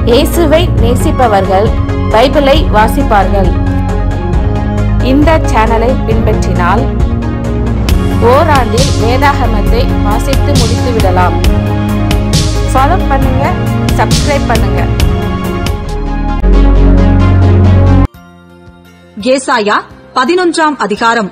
இயேசுவை நேசிப்பவர்கள் பைபிளை வாசிப்பார்கள் இந்த சேனலை பின்பற்றினால் ஓராண்டில் வேதாகமத்தை வாசித்து முடித்து விடலாம் ஃபாலோ பண்ணுங்க சப்ஸ்கிரைப் பண்ணுங்க ஏசாயா பதினொன்றாம் அதிகாரம்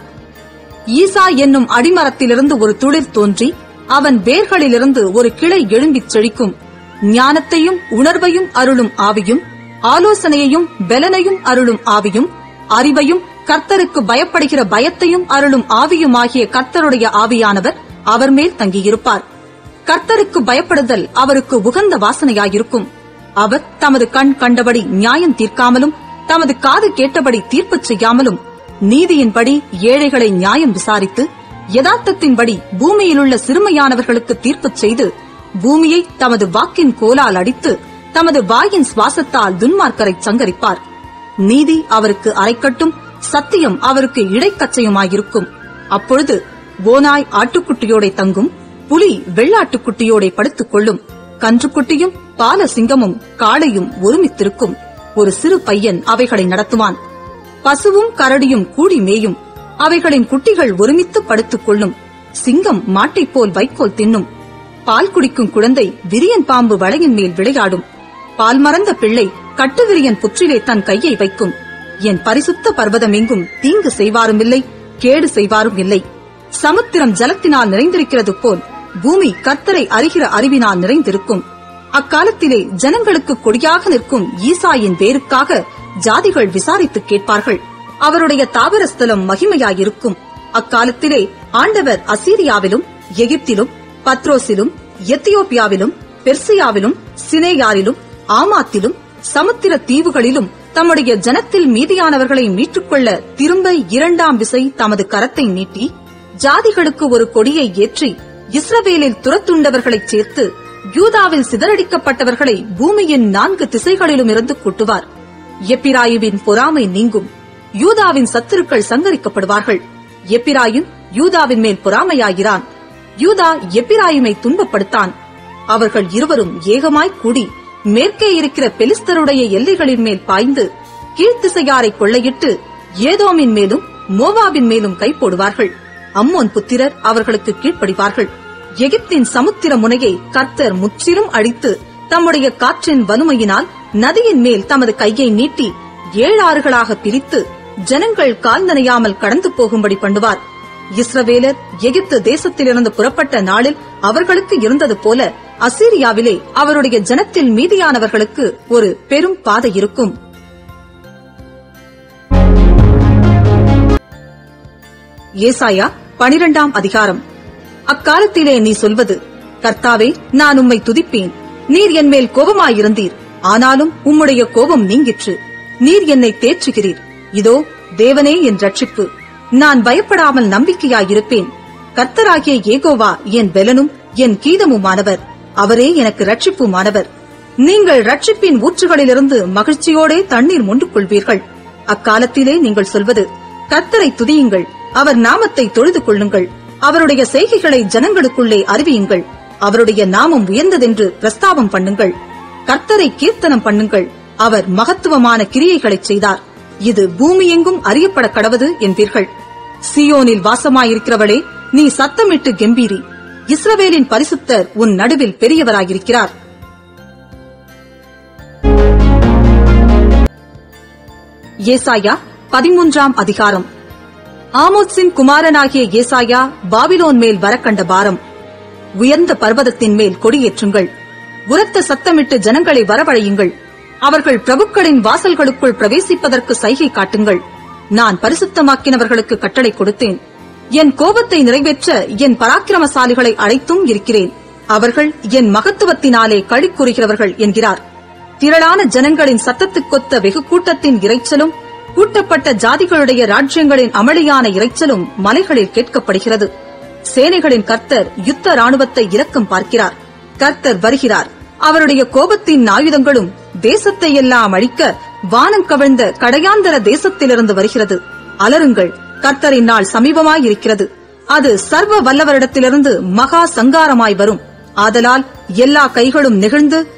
ஈசா என்னும் அடிமரத்திலிருந்து ஒரு துளிர் தோன்றி அவன் வேர்களிலிருந்து ஒரு கிளை எழும்பிச் செழிக்கும் ஞானத்தையும் உணர்வையும் அருளும் ஆவியும் ஆலோசனையையும் பெலனையும் அருளும் ஆவியும் அறிவையும் கர்த்தருக்கு பயப்படுகிற பயத்தையும் அருளும் ஆவியுமாகிய கர்த்தருடைய ஆவியானவர் அவர் மேல் தங்கியிருப்பார் கர்த்தருக்கு பயப்படுதல் அவருக்கு உகந்த வாசனையாயிருக்கும் அவர் தமது கண் கண்டபடி நியாயம் தீர்க்காமலும் தமது காது கேட்டபடி தீர்ப்பு செய்யாமலும் நீதியின்படி ஏழைகளை நியாயம் விசாரித்து யதார்த்தத்தின்படி பூமியிலுள்ள சிறுமையானவர்களுக்கு தீர்ப்பு செய்து பூமியை தமது வாக்கின் கோலால் அடித்து தமது வாயின் சுவாசத்தால் துன்மார்க்கரை சங்கரிப்பார் நீதி அவருக்கு அரைக்கட்டும் சத்தியம் அவருக்கு இடைக்கச்சையுமாயிருக்கும் அப்பொழுது ஓனாய் ஆட்டுக்குட்டியோடே தங்கும் புலி வெள்ளாட்டுக்குட்டியோடே படுத்துக் கொள்ளும் கன்றுக்குட்டியும் பால சிங்கமும் காளையும் ஒருமித்திருக்கும் ஒரு சிறு பையன் அவைகளை நடத்துவான் பசுவும் கரடியும் கூடி மேயும் அவைகளின் குட்டிகள் ஒருமித்து படுத்துக் கொள்ளும் சிங்கம் மாட்டைப் போல் வைக்கோல் தின்னும் பால் குடிக்கும் குழந்தை விரியன் பாம்பு வளையின் மேல் விளையாடும் பால் மறந்த பிள்ளை கட்டுவிரியன் புற்றிலே தன் கையை வைக்கும் என் பரிசுத்த பர்வதம் எங்கும் தீங்கு செய்வாரும் இல்லை கேடு செய்வாரும் இல்லை சமுத்திரம் ஜலத்தினால் நிறைந்திருக்கிறது போல் பூமி கர்த்தரை அறிகிற அறிவினால் நிறைந்திருக்கும் அக்காலத்திலே ஜனங்களுக்கு கொடியாக நிற்கும் ஈசாயின் வேருக்காக ஜாதிகள் விசாரித்து கேட்பார்கள் அவருடைய தாவரஸ்தலம் மகிமையாயிருக்கும் அக்காலத்திலே ஆண்டவர் அசீரியாவிலும் எகிப்திலும் பத்ரோசிலும் எத்தியோப்பியாவிலும் பெர்சியாவிலும் சினேயாரிலும் ஆமாத்திலும் சமுத்திர தீவுகளிலும் தம்முடைய ஜனத்தில் மீதியானவர்களை மீட்டுக்கொள்ள திரும்ப இரண்டாம் விசை தமது கரத்தை நீட்டி ஜாதிகளுக்கு ஒரு கொடியை ஏற்றி இஸ்ரவேலில் துரத்துண்டவர்களைச் சேர்த்து யூதாவில் சிதறடிக்கப்பட்டவர்களை பூமியின் நான்கு திசைகளிலும் இருந்து கூட்டுவார் எப்பிராயுவின் பொறாமை நீங்கும் யூதாவின் சத்துருக்கள் சங்கரிக்கப்படுவார்கள் எப்பிராயும் யூதாவின் மேல் பொறாமையாகிறான் யூதா எப்பிராயுமை துன்பப்படுத்தான் அவர்கள் இருவரும் ஏகமாய் கூடி மேற்கே இருக்கிற பெலிஸ்தருடைய எல்லைகளின் மேல் பாய்ந்து கீழ்த்திசையாரை கொள்ளையிட்டு ஏதோமின் மேலும் மோவாபின் மேலும் கை போடுவார்கள் அம்மோன் புத்திரர் அவர்களுக்கு கீழ்ப்படிவார்கள் எகிப்தின் சமுத்திர முனையை கர்த்தர் முற்றிலும் அழித்து தம்முடைய காற்றின் வலுமையினால் நதியின் மேல் தமது கையை நீட்டி ஏழாறுகளாக பிரித்து ஜனங்கள் கால் நனையாமல் கடந்து போகும்படி பண்ணுவார் இஸ்ரவேலர் எகிப்து தேசத்திலிருந்து புறப்பட்ட நாளில் அவர்களுக்கு இருந்தது போல அசீரியாவிலே அவருடைய ஜனத்தில் மீதியானவர்களுக்கு ஒரு பெரும் பாதை இருக்கும் ஏசாயா பனிரெண்டாம் அதிகாரம் அக்காலத்திலே நீ சொல்வது கர்த்தாவே நான் உம்மை துதிப்பேன் நீர் என் மேல் கோபமாயிருந்தீர் ஆனாலும் உம்முடைய கோபம் நீங்கிற்று நீர் என்னை தேற்றுகிறீர் இதோ தேவனே என் ரட்சிப்பு நான் பயப்படாமல் நம்பிக்கையாயிருப்பேன் கர்த்தராகிய ஏகோவா என் பெலனும் என் கீதமுமானவர் அவரே எனக்கு ரட்சிப்புமானவர் நீங்கள் ரட்சிப்பின் ஊற்றுகளிலிருந்து மகிழ்ச்சியோடே தண்ணீர் மொண்டு கொள்வீர்கள் அக்காலத்திலே நீங்கள் சொல்வது கர்த்தரை துதியுங்கள் அவர் நாமத்தை தொழுது கொள்ளுங்கள் அவருடைய செய்கைகளை ஜனங்களுக்குள்ளே அறிவியுங்கள் அவருடைய நாமம் உயர்ந்ததென்று பிரஸ்தாபம் பண்ணுங்கள் கர்த்தரை கீர்த்தனம் பண்ணுங்கள் அவர் மகத்துவமான கிரியைகளைச் செய்தார் இது பூமியெங்கும் அறியப்பட கடவது என்பீர்கள் சியோனில் வாசமாயிருக்கிறவளே நீ சத்தமிட்டு கெம்பீரி இஸ்ரவேலின் பரிசுத்தர் உன் நடுவில் பெரியவராயிருக்கிறார் ஏசாயா பதிமூன்றாம் அதிகாரம் ஆமோத்ஸின் குமாரனாகிய ஏசாயா பாபிலோன் மேல் வரக்கண்ட பாரம் உயர்ந்த பர்வதத்தின் மேல் கொடியேற்றுங்கள் உரத்த சத்தமிட்டு ஜனங்களை வரவழையுங்கள் அவர்கள் பிரபுக்களின் வாசல்களுக்குள் பிரவேசிப்பதற்கு சைகை காட்டுங்கள் நான் பரிசுத்தமாக்கினவர்களுக்கு கட்டளை கொடுத்தேன் என் கோபத்தை நிறைவேற்ற என் பராக்கிரமசாலிகளை அழைத்தும் இருக்கிறேன் அவர்கள் என் மகத்துவத்தினாலே களி கூறுகிறவர்கள் என்கிறார் திரளான ஜனங்களின் சத்தத்துக்கொத்த வெகு கூட்டத்தின் இரைச்சலும் கூட்டப்பட்ட ஜாதிகளுடைய ராஜ்யங்களின் அமளியான இரைச்சலும் மலைகளில் கேட்கப்படுகிறது சேனைகளின் கர்த்தர் யுத்த ராணுவத்தை இரக்கம் பார்க்கிறார் கர்த்தர் வருகிறார் அவருடைய கோபத்தின் ஆயுதங்களும் தேசத்தை எல்லாம் அழிக்க வானம் கவிழ்ந்த கடையாந்தர தேசத்திலிருந்து வருகிறது அலருங்கள் கர்த்தரின் நாள் சமீபமாயிருக்கிறது அது சர்வ வல்லவரிடத்திலிருந்து மகா சங்காரமாய் வரும் ஆதலால் எல்லா கைகளும் நெகிழ்ந்து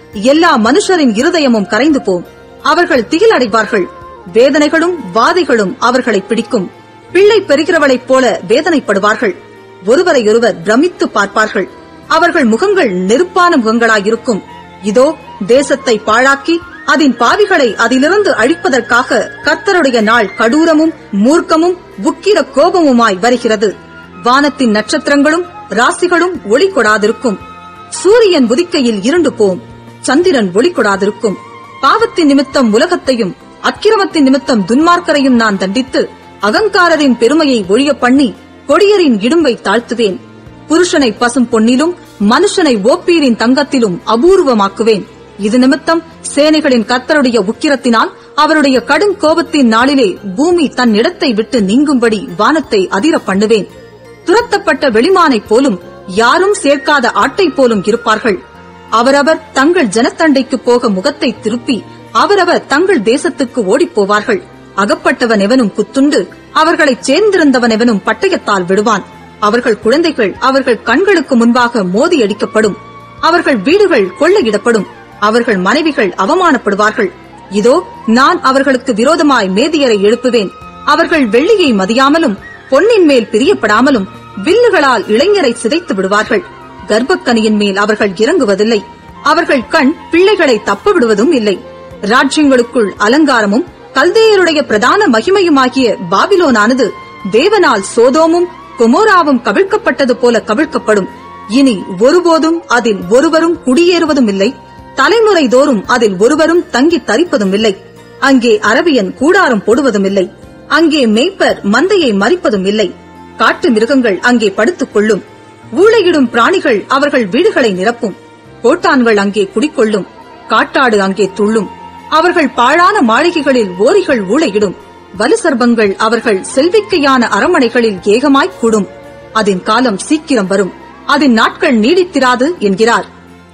எல்லா மனுஷரின் இருதயமும் கரைந்து போம் அவர்கள் திகிலடைவார்கள் வேதனைகளும் வாதைகளும் அவர்களை பிடிக்கும் பிள்ளை பெறுகிறவளைப் போல வேதனைப்படுவார்கள் ஒருவரையொருவர் பிரமித்து பார்ப்பார்கள் அவர்கள் முகங்கள் நெருப்பான முகங்களாயிருக்கும் இதோ தேசத்தை பாழாக்கி அதன் பாவிகளை அதிலிருந்து அழிப்பதற்காக கர்த்தருடைய நாள் கடூரமும் மூர்க்கமும் உக்கிர கோபமுமாய் வருகிறது வானத்தின் நட்சத்திரங்களும் ராசிகளும் ஒளி கொடாதிருக்கும் சூரியன் உதிக்கையில் இருண்டு போம் சந்திரன் ஒளி கொடாதிருக்கும் பாவத்தின் நிமித்தம் உலகத்தையும் அக்கிரமத்தின் நிமித்தம் துன்மார்க்கரையும் நான் தண்டித்து அகங்காரரின் பெருமையை ஒழிய பண்ணி கொடியரின் இடும்பை தாழ்த்துவேன் புருஷனை பசும் பொன்னிலும் மனுஷனை ஓப்பீரின் தங்கத்திலும் அபூர்வமாக்குவேன் இது நிமித்தம் சேனைகளின் கர்த்தருடைய உக்கிரத்தினால் அவருடைய கடும் கோபத்தின் நாளிலே பூமி தன் இடத்தை விட்டு நீங்கும்படி வானத்தை அதிர பண்ணுவேன் துரத்தப்பட்ட வெளிமானைப் போலும் யாரும் சேர்க்காத ஆட்டை போலும் இருப்பார்கள் அவரவர் தங்கள் ஜனத்தண்டைக்கு போக முகத்தை திருப்பி அவரவர் தங்கள் தேசத்துக்கு ஓடிப் போவார்கள் அகப்பட்டவன் எவனும் குத்துண்டு அவர்களைச் சேர்ந்திருந்தவன் எவனும் பட்டயத்தால் விடுவான் அவர்கள் குழந்தைகள் அவர்கள் கண்களுக்கு முன்பாக மோதி அடிக்கப்படும் அவர்கள் வீடுகள் கொள்ளையிடப்படும் அவர்கள் மனைவிகள் அவமானப்படுவார்கள் இதோ நான் அவர்களுக்கு விரோதமாய் மேதியரை எழுப்புவேன் அவர்கள் வெள்ளியை மதியாமலும் பொன்னின் மேல் பிரியப்படாமலும் வில்லுகளால் இளைஞரை சிதைத்து விடுவார்கள் கர்ப்பக்கனியின் மேல் அவர்கள் இறங்குவதில்லை அவர்கள் கண் பிள்ளைகளை தப்ப விடுவதும் இல்லை ராஜ்யங்களுக்குள் அலங்காரமும் கல்தேயருடைய பிரதான மகிமையுமாகிய பாபிலோனானது தேவனால் சோதோமும் கொமோராவும் கவிழ்க்கப்பட்டது போல கவிழ்க்கப்படும் இனி ஒருபோதும் அதில் ஒருவரும் குடியேறுவதும் இல்லை தலைமுறை தோறும் அதில் ஒருவரும் தங்கி தரிப்பதும் இல்லை அங்கே அரபியன் கூடாரம் போடுவதும் இல்லை அங்கே மேய்ப்பர் மந்தையை மறிப்பதும் இல்லை காட்டு மிருகங்கள் அங்கே படுத்துக் கொள்ளும் ஊழையிடும் பிராணிகள் அவர்கள் வீடுகளை நிரப்பும் கோட்டான்கள் அங்கே குடிக்கொள்ளும் காட்டாடு அங்கே துள்ளும் அவர்கள் பாழான மாளிகைகளில் ஓரிகள் ஊழையிடும் வலுசர்பங்கள் அவர்கள் செல்விக்கையான அரமனைகளில் ஏகமாய்க் கூடும் அதன் காலம் சீக்கிரம் வரும் அதன் நாட்கள் நீடித்திராது என்கிறார்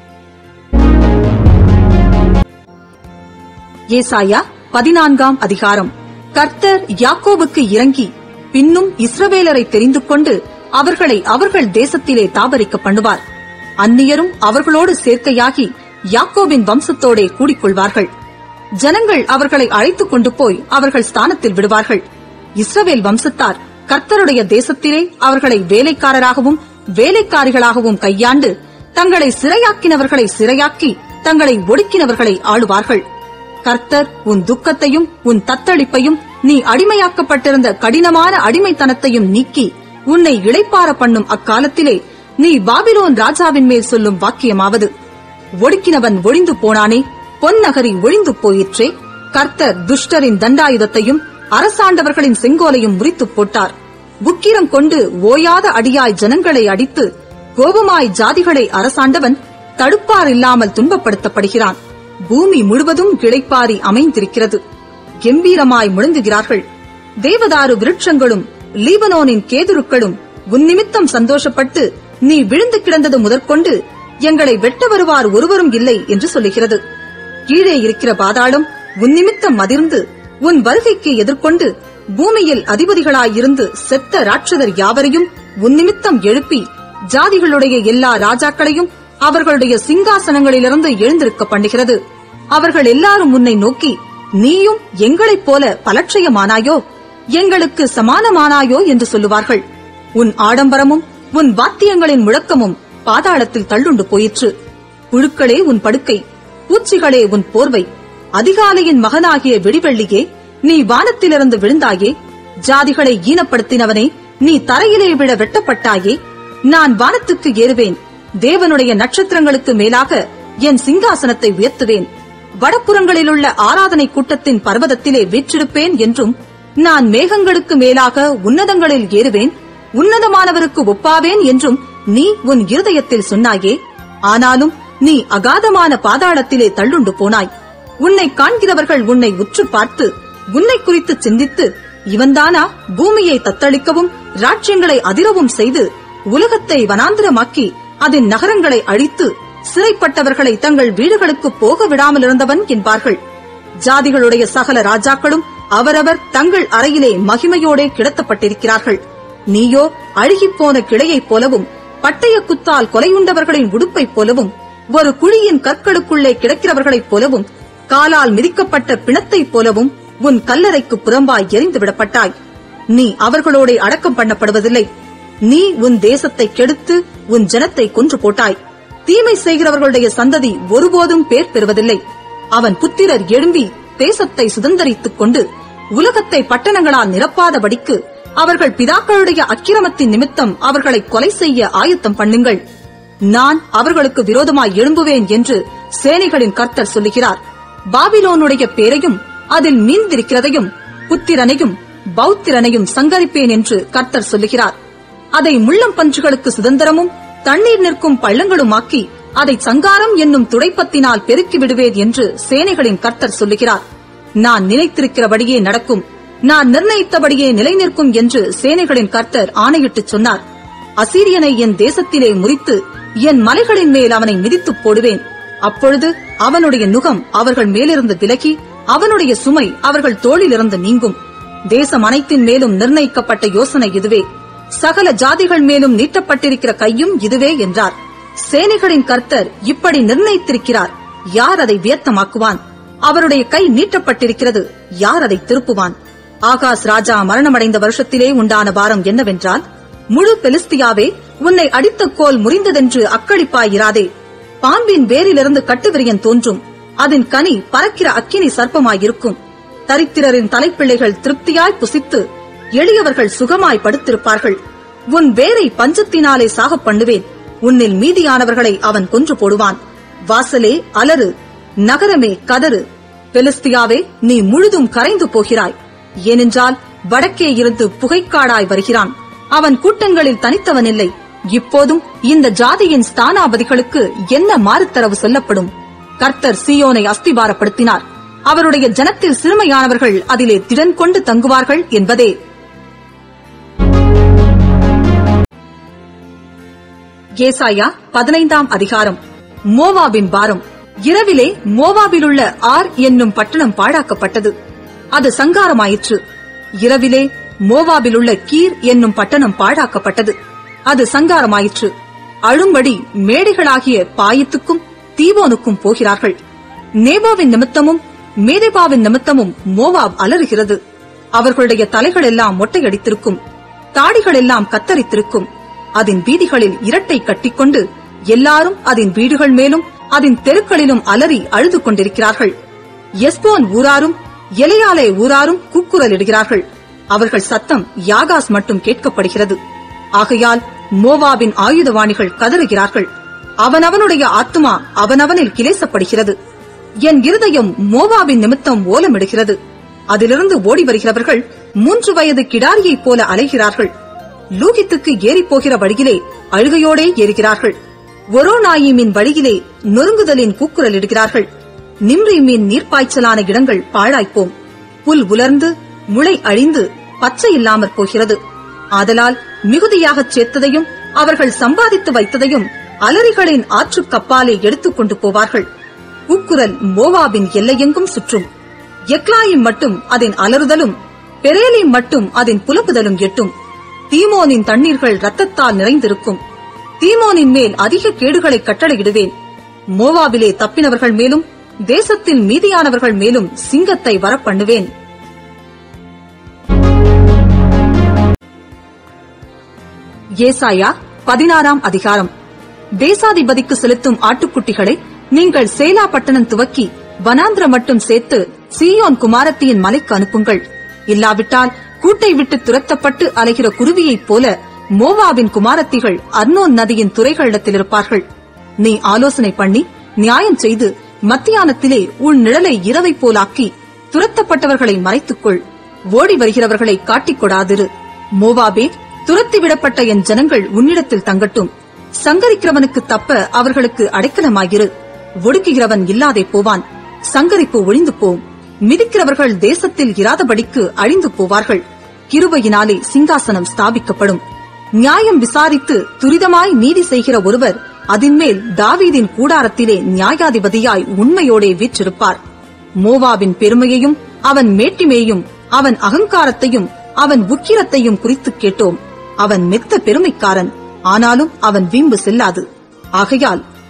ஏசாயா பதினான்காம் அதிகாரம் கர்த்தர் யாக்கோபுக்கு இறங்கி பின்னும் இஸ்ரவேலரை தெரிந்து கொண்டு அவர்களை அவர்கள் தேசத்திலே தாபரிக்க பண்ணுவார் அந்நியரும் அவர்களோடு சேர்க்கையாகி யாக்கோபின் வம்சத்தோடே கூடிக்கொள்வார்கள் ஜனங்கள் அவர்களை அழைத்துக் கொண்டு போய் அவர்கள் ஸ்தானத்தில் விடுவார்கள் இஸ்ரவேல் வம்சத்தார் கர்த்தருடைய தேசத்திலே அவர்களை வேலைக்காரராகவும் வேலைக்காரிகளாகவும் கையாண்டு தங்களை சிறையாக்கினவர்களை சிறையாக்கி தங்களை ஒடுக்கினவர்களை ஆளுவார்கள் கர்த்தர் உன் துக்கத்தையும் உன் தத்தளிப்பையும் நீ அடிமையாக்கப்பட்டிருந்த கடினமான அடிமைத்தனத்தையும் நீக்கி உன்னை இளைப்பார பண்ணும் அக்காலத்திலே நீ பாபிலோன் ராஜாவின் மேல் சொல்லும் வாக்கியமாவது ஒடுக்கினவன் ஒழிந்து போனானே பொன்னகரி ஒழிந்து போயிற்றே கர்த்தர் துஷ்டரின் தண்டாயுதத்தையும் அரசாண்டவர்களின் செங்கோலையும் முறித்துப் போட்டார் உக்கிரம் கொண்டு ஓயாத அடியாய் ஜனங்களை அடித்து கோபமாய் ஜாதிகளை அரசாண்டவன் தடுப்பார் இல்லாமல் துன்பப்படுத்தப்படுகிறான் பூமி முழுவதும் கிளைப்பாரி அமைந்திருக்கிறது கெம்பீரமாய் முழங்குகிறார்கள் தேவதாரு விருட்சங்களும் லீபனோனின் கேதுருக்களும் உன் நிமித்தம் சந்தோஷப்பட்டு நீ விழுந்து கிடந்தது முதற்கொண்டு எங்களை வெட்ட வருவார் ஒருவரும் இல்லை என்று சொல்லுகிறது கீழே இருக்கிற பாதாளம் உன் நிமித்தம் அதிர்ந்து உன் வருகைக்கு எதிர்கொண்டு பூமியில் அதிபதிகளாயிருந்து செத்த ராட்சதர் யாவரையும் உன் நிமித்தம் எழுப்பி ஜாதிகளுடைய எல்லா ராஜாக்களையும் அவர்களுடைய சிங்காசனங்களிலிருந்து எழுந்திருக்க பண்ணுகிறது அவர்கள் எல்லாரும் உன்னை நோக்கி நீயும் எங்களைப் போல பலட்சயமானாயோ எங்களுக்கு சமானமானாயோ என்று சொல்லுவார்கள் உன் ஆடம்பரமும் உன் வாத்தியங்களின் முழக்கமும் பாதாளத்தில் தள்ளுண்டு போயிற்று புழுக்களே உன் படுக்கை பூச்சிகளே உன் போர்வை அதிகாலையின் மகனாகிய விடிவெள்ளியே நீ வானத்திலிருந்து விழுந்தாயே ஜாதிகளை ஈனப்படுத்தினவனே நீ தரையிலே விழ வெட்டப்பட்டாயே நான் வானத்துக்கு ஏறுவேன் தேவனுடைய நட்சத்திரங்களுக்கு மேலாக என் சிங்காசனத்தை உயர்த்துவேன் வடப்புறங்களிலுள்ள ஆராதனை கூட்டத்தின் பர்வதத்திலே வீற்றிருப்பேன் என்றும் நான் மேகங்களுக்கு மேலாக உன்னதங்களில் ஏறுவேன் உன்னதமானவருக்கு ஒப்பாவேன் என்றும் நீ உன் இருதயத்தில் சொன்னாயே ஆனாலும் நீ அகாதமான பாதாளத்திலே தள்ளுண்டு போனாய் உன்னை காண்கிறவர்கள் உன்னை உற்று பார்த்து உன்னை குறித்து சிந்தித்து இவன்தானா பூமியை தத்தளிக்கவும் ராஜ்யங்களை அதிரவும் செய்து உலகத்தை வனாந்திரமாக்கி அதன் நகரங்களை அழித்து சிறைப்பட்டவர்களை தங்கள் வீடுகளுக்கு போக விடாமல் இருந்தவன் என்பார்கள் ஜாதிகளுடைய சகல ராஜாக்களும் அவரவர் தங்கள் அறையிலே மகிமையோடே கிடத்தப்பட்டிருக்கிறார்கள் நீயோ அழுகிப்போன கிளையைப் போலவும் பட்டய குத்தால் கொலையுண்டவர்களின் உடுப்பைப் போலவும் ஒரு குழியின் கற்களுக்குள்ளே கிடக்கிறவர்களைப் போலவும் காலால் மிதிக்கப்பட்ட பிணத்தைப் போலவும் உன் கல்லறைக்கு புறம்பாய் எரிந்து விடப்பட்டாய் நீ அவர்களோடே அடக்கம் பண்ணப்படுவதில்லை நீ உன் தேசத்தை கெடுத்து உன் ஜனத்தை கொன்று போட்டாய் தீமை செய்கிறவர்களுடைய சந்ததி ஒருபோதும் பேர் பெறுவதில்லை அவன் புத்திரர் எழும்பி தேசத்தை சுதந்தரித்துக் கொண்டு உலகத்தை பட்டணங்களால் நிரப்பாதபடிக்கு அவர்கள் பிதாக்களுடைய அக்கிரமத்தின் நிமித்தம் அவர்களை கொலை செய்ய ஆயத்தம் பண்ணுங்கள் நான் அவர்களுக்கு விரோதமாய் எழும்புவேன் என்று சேனைகளின் கர்த்தர் சொல்லுகிறார் பாபிலோனுடைய பேரையும் அதில் மீந்திருக்கிறதையும் புத்திரனையும் பௌத்திரனையும் சங்கரிப்பேன் என்று கர்த்தர் சொல்லுகிறார் அதை முள்ளம் பன்றுகளுக்கு சுதந்திரமும் தண்ணீர் நிற்கும் பள்ளங்களுமாக்கி அதை சங்காரம் என்னும் துடைப்பத்தினால் பெருக்கி விடுவேன் என்று சேனைகளின் கர்த்தர் சொல்லுகிறார் நான் நினைத்திருக்கிறபடியே நடக்கும் நான் நிர்ணயித்தபடியே நிலை நிற்கும் என்று சேனைகளின் கர்த்தர் ஆணையிட்டுச் சொன்னார் அசீரியனை என் தேசத்திலே முறித்து என் மலைகளின் மேல் அவனை மிதித்துப் போடுவேன் அப்பொழுது அவனுடைய நுகம் அவர்கள் மேலிருந்து விலகி அவனுடைய சுமை அவர்கள் தோளிலிருந்து நீங்கும் தேசம் அனைத்தின் மேலும் நிர்ணயிக்கப்பட்ட யோசனை இதுவே சகல ஜாதிகள் மேலும் நீட்டப்பட்டிருக்கிற கையும் இதுவே என்றார் சேனைகளின் கர்த்தர் இப்படி நிர்ணயித்திருக்கிறார் யார் அதை வியத்தமாக்குவான் அவருடைய கை நீட்டப்பட்டிருக்கிறது யார் அதை திருப்புவான் ஆகாஷ் ராஜா மரணமடைந்த வருஷத்திலே உண்டான பாரம் என்னவென்றால் முழு பெலிஸ்தியாவே உன்னை அடித்த கோல் முறிந்ததென்று அக்களிப்பாயிராதே பாம்பின் வேரிலிருந்து கட்டுவிரியன் தோன்றும் அதன் கனி பறக்கிற அக்கினி சர்ப்பமாயிருக்கும் தரித்திரரின் தலைப்பிள்ளைகள் திருப்தியாய் புசித்து எளியவர்கள் சுகமாய் படுத்திருப்பார்கள் உன் வேரை பஞ்சத்தினாலே சாகப் பண்ணுவேன் உன்னில் மீதியானவர்களை அவன் கொன்று போடுவான் வாசலே அலறு நகரமே கதறு பெலிஸ்தியாவே நீ முழுதும் கரைந்து போகிறாய் ஏனென்றால் வடக்கே இருந்து புகைக்காடாய் வருகிறான் அவன் கூட்டங்களில் தனித்தவனில்லை இப்போதும் இந்த ஜாதியின் ஸ்தானாபதிகளுக்கு என்ன மாறுத்தரவு சொல்லப்படும் கர்த்தர் சீயோனை அஸ்திபாரப்படுத்தினார் அவருடைய ஜனத்தில் சிறுமையானவர்கள் அதிலே திடன் கொண்டு தங்குவார்கள் என்பதே ஏசாயா பதினைந்தாம் அதிகாரம் மோவாபின் பாரம் இரவிலே மோவாபிலுள்ள ஆர் என்னும் பட்டணம் பாழாக்கப்பட்டது அது சங்காரமாயிற்று இரவிலே மோவாபிலுள்ள கீர் என்னும் பட்டணம் பாழாக்கப்பட்டது அது சங்காரமாயிற்று அழும்படி மேடைகளாகிய பாயத்துக்கும் தீவோனுக்கும் போகிறார்கள் நேபாவின் நிமித்தமும் மேதேபாவின் நிமித்தமும் மோவாப் அலறுகிறது அவர்களுடைய தலைகள் எல்லாம் மொட்டையடித்திருக்கும் தாடிகள் எல்லாம் கத்தரித்திருக்கும் அதன் வீதிகளில் இரட்டை கட்டிக்கொண்டு எல்லாரும் அதன் வீடுகள் மேலும் அதன் தெருக்களிலும் அலறி அழுது கொண்டிருக்கிறார்கள் எஸ்போன் ஊராரும் எலையாலே ஊராரும் கூக்குரலிடுகிறார்கள் அவர்கள் சத்தம் யாகாஸ் மட்டும் கேட்கப்படுகிறது ஆகையால் மோவாபின் ஆயுதவாணிகள் கதறுகிறார்கள் அவனவனுடைய ஆத்துமா அவனவனில் கிளேசப்படுகிறது என் இருதயம் மோவாபின் நிமித்தம் ஓலமிடுகிறது அதிலிருந்து ஓடி வருகிறவர்கள் மூன்று வயது கிடாரியைப் போல அலைகிறார்கள் லூகித்துக்கு ஏறிப் போகிற வழியிலே அழுகையோடே ஏறுகிறார்கள் ஒரோநாயிமின் வழியிலே நொறுங்குதலின் கூக்குரலிடுகிறார்கள் நிம்ரீமின் நீர்ப்பாய்ச்சலான இடங்கள் பாழாய்ப்போம் புல் உலர்ந்து முளை அழிந்து பச்சை இல்லாமற் போகிறது ஆதலால் மிகுதியாகச் சேர்த்ததையும் அவர்கள் சம்பாதித்து வைத்ததையும் அலரிகளின் ஆற்றுக் கப்பாலே எடுத்துக் கொண்டு போவார்கள் கூக்குரல் மோவாபின் எல்லையெங்கும் சுற்றும் எக்லாயும் மட்டும் அதன் அலறுதலும் பெரேலிம் மட்டும் அதன் புலப்புதலும் எட்டும் தீமோனின் தண்ணீர்கள் ரத்தத்தால் நிறைந்திருக்கும் தீமோனின் மேல் அதிக கேடுகளை கட்டளையிடுவேன் மோவாபிலே தப்பினவர்கள் மேலும் தேசத்தில் மீதியானவர்கள் மேலும் சிங்கத்தை வரப்பண்ணுவேன் ஏசாயா பதினாறாம் அதிகாரம் தேசாதிபதிக்கு செலுத்தும் ஆட்டுக்குட்டிகளை நீங்கள் சேலா பட்டணம் துவக்கி வனாந்திர மட்டும் சேர்த்து சீயோன் குமாரத்தியின் மலைக்கு அனுப்புங்கள் இல்லாவிட்டால் கூட்டை விட்டு துரத்தப்பட்டு அலைகிற குருவியைப் போல மோவாவின் குமாரத்திகள் அர்னோன் நதியின் துறைகளிடத்தில் இருப்பார்கள் நீ ஆலோசனை பண்ணி நியாயம் செய்து மத்தியானத்திலே உன் நிழலை இரவை போலாக்கி துரத்தப்பட்டவர்களை மறைத்துக்கொள் ஓடி வருகிறவர்களை காட்டிக் கொடாதிரு மோவாபே துரத்தி விடப்பட்ட என் ஜனங்கள் உன்னிடத்தில் தங்கட்டும் சங்கரிக்கிறவனுக்கு தப்ப அவர்களுக்கு அடைக்கலமாயிரு ஒடுக்குகிறவன் இல்லாதே போவான் சங்கரிப்பு ஒழிந்து போம் மிதிக்கிறவர்கள் தேசத்தில் இராதபடிக்கு அழிந்து போவார்கள் கிருபையினாலே சிங்காசனம் ஸ்தாபிக்கப்படும் நியாயம் விசாரித்து துரிதமாய் நீதி செய்கிற ஒருவர் அதின்மேல் தாவீதின் கூடாரத்திலே நியாயாதிபதியாய் உண்மையோடே வீற்றிருப்பார் மோவாவின் பெருமையையும் அவன் மேட்டிமையையும் அவன் அகங்காரத்தையும் அவன் உக்கிரத்தையும் குறித்துக் கேட்டோம் அவன் மெத்த பெருமைக்காரன் ஆனாலும் அவன் வீம்பு செல்லாது ஆகையால்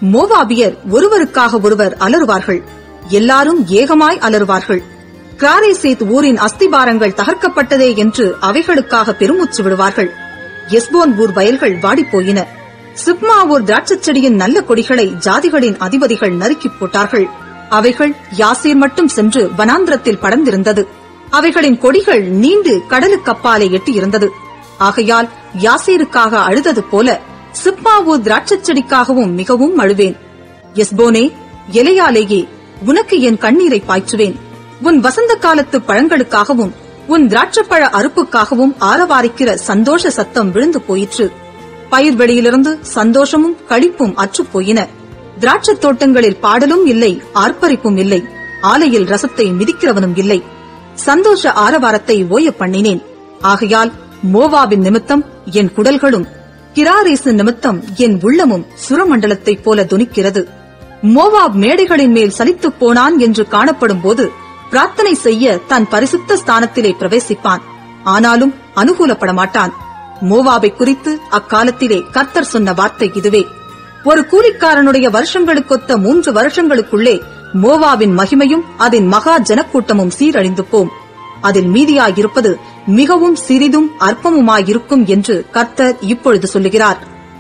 மோவாபியர் ஒருவருக்காக ஒருவர் அலறுவார்கள் எல்லாரும் ஏகமாய் அலறுவார்கள் கிராரேசேத் ஊரின் அஸ்திபாரங்கள் தகர்க்கப்பட்டதே என்று அவைகளுக்காக பெருமூச்சு விடுவார்கள் எஸ்போன் ஊர் வயல்கள் வாடிப்போயின சிப்மா ஊர் திராட்சைச் செடியின் நல்ல கொடிகளை ஜாதிகளின் அதிபதிகள் நறுக்கிப் போட்டார்கள் அவைகள் யாசீர் மட்டும் சென்று வனாந்திரத்தில் படர்ந்திருந்தது அவைகளின் கொடிகள் நீண்டு கடலுக்கப்பாலே எட்டியிருந்தது ஆகையால் யாசேருக்காக அழுதது போல சிப்மாவூர் திராட்சைச் செடிக்காகவும் மிகவும் அழுவேன் எஸ்போனே எலையாலேயே உனக்கு என் கண்ணீரை பாய்ச்சுவேன் உன் வசந்த காலத்து பழங்களுக்காகவும் உன் திராட்சப்பழ அறுப்புக்காகவும் ஆரவாரிக்கிற சந்தோஷ சத்தம் விழுந்து போயிற்று பயிர்வெளியிலிருந்து சந்தோஷமும் களிப்பும் அற்றுப் போயின திராட்சத் தோட்டங்களில் பாடலும் இல்லை ஆர்ப்பரிப்பும் இல்லை ஆலையில் ரசத்தை மிதிக்கிறவனும் இல்லை சந்தோஷ ஆரவாரத்தை ஓய பண்ணினேன் ஆகையால் மோவாவின் நிமித்தம் என் குடல்களும் கிராரேசு நிமித்தம் என் உள்ளமும் சுரமண்டலத்தைப் போல துணிக்கிறது மோவாப் மேடைகளின் மேல் சலித்துப் போனான் என்று காணப்படும் போது பிரார்த்தனை செய்ய தன் பரிசுத்த ஸ்தானத்திலே பிரவேசிப்பான் ஆனாலும் அனுகூலப்பட மாட்டான் மோவாபை குறித்து அக்காலத்திலே கர்த்தர் சொன்ன வார்த்தை இதுவே ஒரு கூலிக்காரனுடைய வருஷங்களுக்கொத்த மூன்று வருஷங்களுக்குள்ளே மோவாவின் மகிமையும் அதன் மகா ஜனக்கூட்டமும் சீரழிந்து போம் அதில் மீதியாயிருப்பது மிகவும் சிறிதும் அற்பமுமாயிருக்கும் என்று கர்த்தர் இப்பொழுது சொல்லுகிறார்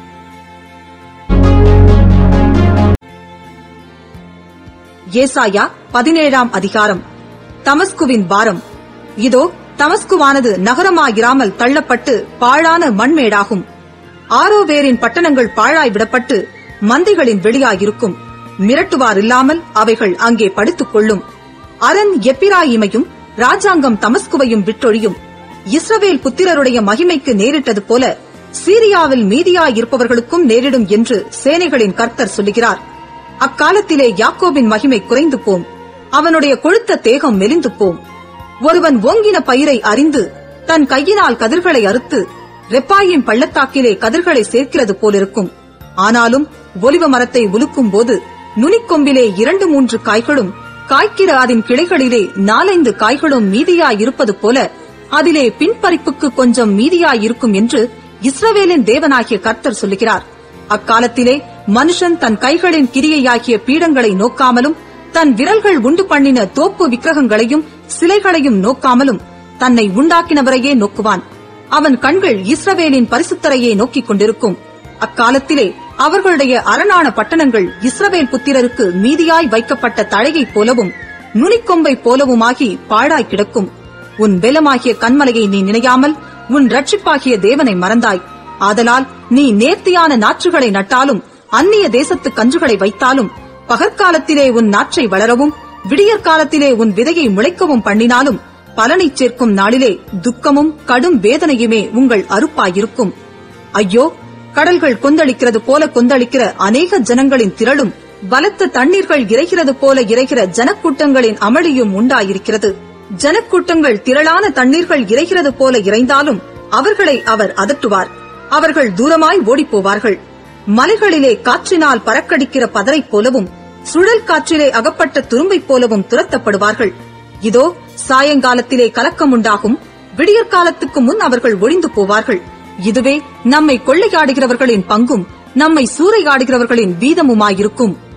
ஏசாயா பதினேழாம் அதிகாரம் தமஸ்குவின் பாரம் இதோ தமஸ்குவானது நகரமாயிராமல் தள்ளப்பட்டு பாழான மண்மேடாகும் ஆரோவேரின் பட்டணங்கள் பாழாய் விடப்பட்டு மந்தைகளின் வெளியாயிருக்கும் மிரட்டுவார் இல்லாமல் அவைகள் அங்கே படுத்துக் கொள்ளும் அரண் எப்பிராயிமையும் ராஜாங்கம் தமஸ்குவையும் விட்டொழியும் இஸ்ரவேல் புத்திரருடைய மகிமைக்கு நேரிட்டது போல சீரியாவில் மீதியாயிருப்பவர்களுக்கும் நேரிடும் என்று சேனைகளின் கர்த்தர் சொல்லுகிறார் அக்காலத்திலே யாக்கோபின் மகிமை குறைந்து போம் அவனுடைய கொழுத்த தேகம் மெலிந்து போம் ஒருவன் ஓங்கின பயிரை அறிந்து தன் கையினால் கதிர்களை அறுத்து ரெப்பாயின் பள்ளத்தாக்கிலே கதிர்களை சேர்க்கிறது போலிருக்கும் ஆனாலும் ஒலிவ மரத்தை உலுக்கும் போது நுனிக்கொம்பிலே இரண்டு மூன்று காய்களும் காய்க்கிற அதன் கிளைகளிலே நாலைந்து காய்களும் மீதியாயிருப்பது போல அதிலே பின்பறிப்புக்கு கொஞ்சம் மீதியாயிருக்கும் என்று இஸ்ரவேலின் தேவனாகிய கர்த்தர் சொல்லுகிறார் அக்காலத்திலே மனுஷன் தன் கைகளின் கிரியையாகிய பீடங்களை நோக்காமலும் தன் விரல்கள் உண்டு பண்ணின தோப்பு விக்கிரகங்களையும் சிலைகளையும் நோக்காமலும் தன்னை உண்டாக்கினவரையே நோக்குவான் அவன் கண்கள் இஸ்ரவேலின் பரிசுத்தரையே நோக்கிக் கொண்டிருக்கும் அக்காலத்திலே அவர்களுடைய அரணான பட்டணங்கள் இஸ்ரவேல் புத்திரருக்கு மீதியாய் வைக்கப்பட்ட தழையைப் போலவும் நுனிக்கொம்பைப் போலவுமாகி பாழாய் கிடக்கும் உன் பெலமாகிய கண்மலையை நீ நினையாமல் உன் ரட்சிப்பாகிய தேவனை மறந்தாய் ஆதலால் நீ நேர்த்தியான நாற்றுகளை நட்டாலும் அந்நிய தேசத்து கன்றுகளை வைத்தாலும் பகற்காலத்திலே உன் நாற்றை வளரவும் விடியற்காலத்திலே உன் விதையை முளைக்கவும் பண்ணினாலும் பலனைச் சேர்க்கும் நாளிலே துக்கமும் கடும் வேதனையுமே உங்கள் அறுப்பாயிருக்கும் ஐயோ கடல்கள் கொந்தளிக்கிறது போல கொந்தளிக்கிற அநேக ஜனங்களின் திரளும் பலத்த தண்ணீர்கள் இறைகிறது போல இறைகிற ஜனக்கூட்டங்களின் அமளியும் உண்டாயிருக்கிறது ஜனக்கூட்டங்கள் திரளான தண்ணீர்கள் இறைகிறது போல இறைந்தாலும் அவர்களை அவர் அதட்டுவார் அவர்கள் தூரமாய் ஓடிப்போவார்கள் மலைகளிலே காற்றினால் பறக்கடிக்கிற பதரைப் போலவும் சுழல் காற்றிலே அகப்பட்ட துரும்பைப் போலவும் துரத்தப்படுவார்கள் இதோ சாயங்காலத்திலே கலக்கம் உண்டாகும் விடியற்காலத்துக்கு முன் அவர்கள் ஒழிந்து போவார்கள் இதுவே நம்மை கொள்ளையாடுகிறவர்களின் பங்கும் நம்மை சூறையாடுகிறவர்களின் வீதமுமாயிருக்கும்